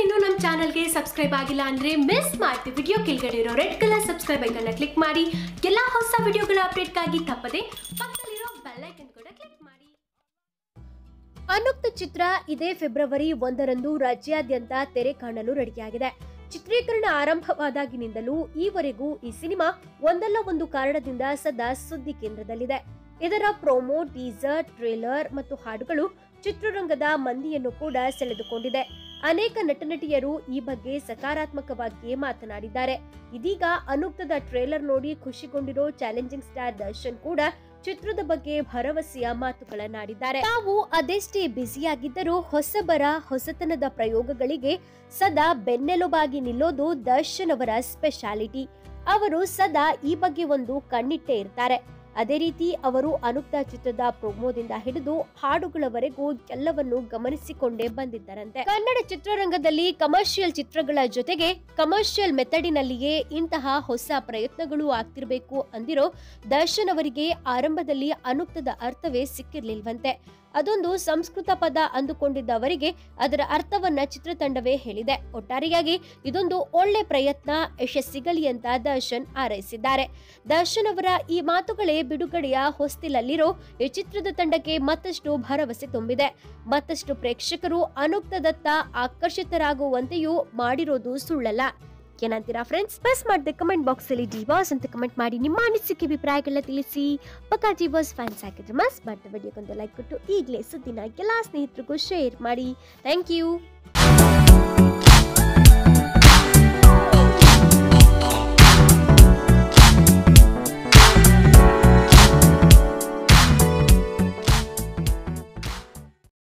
ಇನ್ನೂ ನಮ್ಮ ಚಾನಲ್ಗೆ ಸಬ್ಸ್ಕ್ರೈಬ್ ಆಗಿಲ್ಲ ಅಂದ್ರೆ ಮಿಸ್ ಮಾಡ್ತೀವಿ ವಿಡಿಯೋ ಕೆಳಗಡೆ ಇರೋ ರೆಡ್ ಕಲರ್ ಸಬ್ಸ್ಕ್ರೈಬ್ ಐಕನ್ನ ಕ್ಲಿಕ್ ಮಾಡಿ ಎಲ್ಲ ಹೊಸ ವಿಡಿಯೋಗಳ ಅಪ್ಡೇಟ್ಗಾಗಿ ತಪ್ಪದೆ ಪಕ್ಕದಲ್ಲಿರೋ ಬೆಲ್ ಐಕನ್ ಕೂಡ ಕ್ಲಿಕ್ ಮಾಡಿ ಅನುಕ್ತ ಚಿತ್ರ ಇದೇ ಫೆಬ್ರವರಿ ಒಂದರಂದು ರಾಜ್ಯಾದ್ಯಂತ ತೆರೆ ಕಾಣಲು ರೆಡಿಯಾಗಿದೆ ಚಿತ್ರೀಕರಣ ಆರಂಭವಾದಾಗಿನಿಂದಲೂ ಈವರೆಗೂ ಈ ಸಿನಿಮಾ ಒಂದಲ್ಲ ಒಂದು ಕಾರಣದಿಂದ ಸದಾ ಸುದ್ದಿ ಕೇಂದ್ರದಲ್ಲಿದೆ ಇದರ ಪ್ರೋಮೋ ಟೀಸರ್ ಟ್ರೇಲರ್ ಮತ್ತು ಹಾಡುಗಳು ಚಿತ್ರರಂಗದ ಮಂದಿಯನ್ನು ಕೂಡ ಸೆಳೆದುಕೊಂಡಿದೆ ಅನೇಕ ನಟನಟಿಯರು ಈ ಬಗ್ಗೆ ಸಕಾರಾತ್ಮಕವಾಗಿಯೇ ಮಾತನಾಡಿದ್ದಾರೆ ಇದೀಗ ಅನುಕ್ತದ ಟ್ರೇಲರ್ ನೋಡಿ ಖುಷಿಗೊಂಡಿರೋ ಚಾಲೆಂಜಿಂಗ್ ಸ್ಟಾರ್ ದರ್ಶನ್ ಕೂಡ ಚಿತ್ರದ ಬಗ್ಗೆ ಭರವಸೆಯ ಮಾತುಗಳನ್ನಾಡಿದ್ದಾರೆ ತಾವು ಅದೆಷ್ಟೇ ಬ್ಯುಸಿಯಾಗಿದ್ದರೂ ಹೊಸಬರ ಹೊಸತನದ ಪ್ರಯೋಗಗಳಿಗೆ ಸದಾ ಬೆನ್ನೆಲುಬಾಗಿ ನಿಲ್ಲೋದು ದರ್ಶನ್ ಅವರ ಸ್ಪೆಷಾಲಿಟಿ ಅವರು ಸದಾ ಈ ಬಗ್ಗೆ ಒಂದು ಕಣ್ಣಿಟ್ಟೇ ಇರ್ತಾರೆ ಅದೇ ರೀತಿ ಅವರು ಅನುಕ್ತ ಚಿತ್ರದ ಪ್ರೊಮೋದಿಂದ ಹಿಡಿದು ಹಾಡುಗಳವರೆಗೂ ಎಲ್ಲವನ್ನು ಗಮನಿಸಿಕೊಂಡೇ ಬಂದಿದ್ದಾರಂತೆ ಕನ್ನಡ ಚಿತ್ರರಂಗದಲ್ಲಿ ಕಮರ್ಷಿಯಲ್ ಚಿತ್ರಗಳ ಜೊತೆಗೆ ಕಮರ್ಷಿಯಲ್ ಮೆಥಡಿನಲ್ಲಿಯೇ ಇಂತಹ ಹೊಸ ಪ್ರಯತ್ನಗಳು ಆಗ್ತಿರ್ಬೇಕು ಅಂದಿರೋ ದರ್ಶನ್ ಅವರಿಗೆ ಆರಂಭದಲ್ಲಿ ಅನುಕ್ತದ ಅರ್ಥವೇ ಸಿಕ್ಕಿರ್ಲಿಲ್ವಂತೆ ಅದೊಂದು ಸಂಸ್ಕೃತ ಪದ ಅಂದುಕೊಂಡಿದ್ದ ಅವರಿಗೆ ಅದರ ಅರ್ಥವನ್ನ ಚಿತ್ರತಂಡವೇ ಹೇಳಿದೆ ಒಟ್ಟಾರೆಯಾಗಿ ಇದೊಂದು ಒಳ್ಳೆ ಪ್ರಯತ್ನ ಯಶಸ್ಸಿಗಲಿ ಅಂತ ದರ್ಶನ್ ಹಾರೈಸಿದ್ದಾರೆ ದರ್ಶನ್ ಅವರ ಈ ಮಾತುಗಳೇ ಬಿಡುಗಡೆಯ ಹೊಸ್ತಿಲಲ್ಲಿರೋ ಈ ಚಿತ್ರದ ತಂಡಕ್ಕೆ ಮತ್ತಷ್ಟು ಭರವಸೆ ತುಂಬಿದೆ ಮತ್ತಷ್ಟು ಪ್ರೇಕ್ಷಕರು ಅನುಕ್ತದತ್ತ ಆಕರ್ಷಿತರಾಗುವಂತೆಯೂ ಮಾಡಿರೋದು ಸುಳ್ಳಲ್ಲ ಏನಂತೀರಾ ಫ್ರೆಂಡ್ಸ್ ಪ್ರೆಸ್ ಮಾಡಿದೆ ಕಮೆಂಟ್ ಬಾಕ್ಸ್ ಅಲ್ಲಿ ಡಿವಾಸ್ ಅಂತ ಕಮೆಂಟ್ ಮಾಡಿ ನಿಮ್ಮ ಅನಿಸಿಕೆ ಅಭಿಪ್ರಾಯಗಳನ್ನ ತಿಳಿಸಿ ಪಕ್ಕ ಡಿವಾಸ್ ಫ್ಯಾನ್ಸ್ ಆಗಿದ್ರೆ ಮಸ್ ಮಾಡಿದ ವಿಡಿಯೋಗೊಂದು ಲೈಕ್ ಕೊಟ್ಟು ಈಗಲೇ ಸುದ್ದಿನ ಎಲ್ಲ ಸ್ನೇಹಿತರಿಗೂ ಶೇರ್ ಮಾಡಿ ಥ್ಯಾಂಕ್ ಯು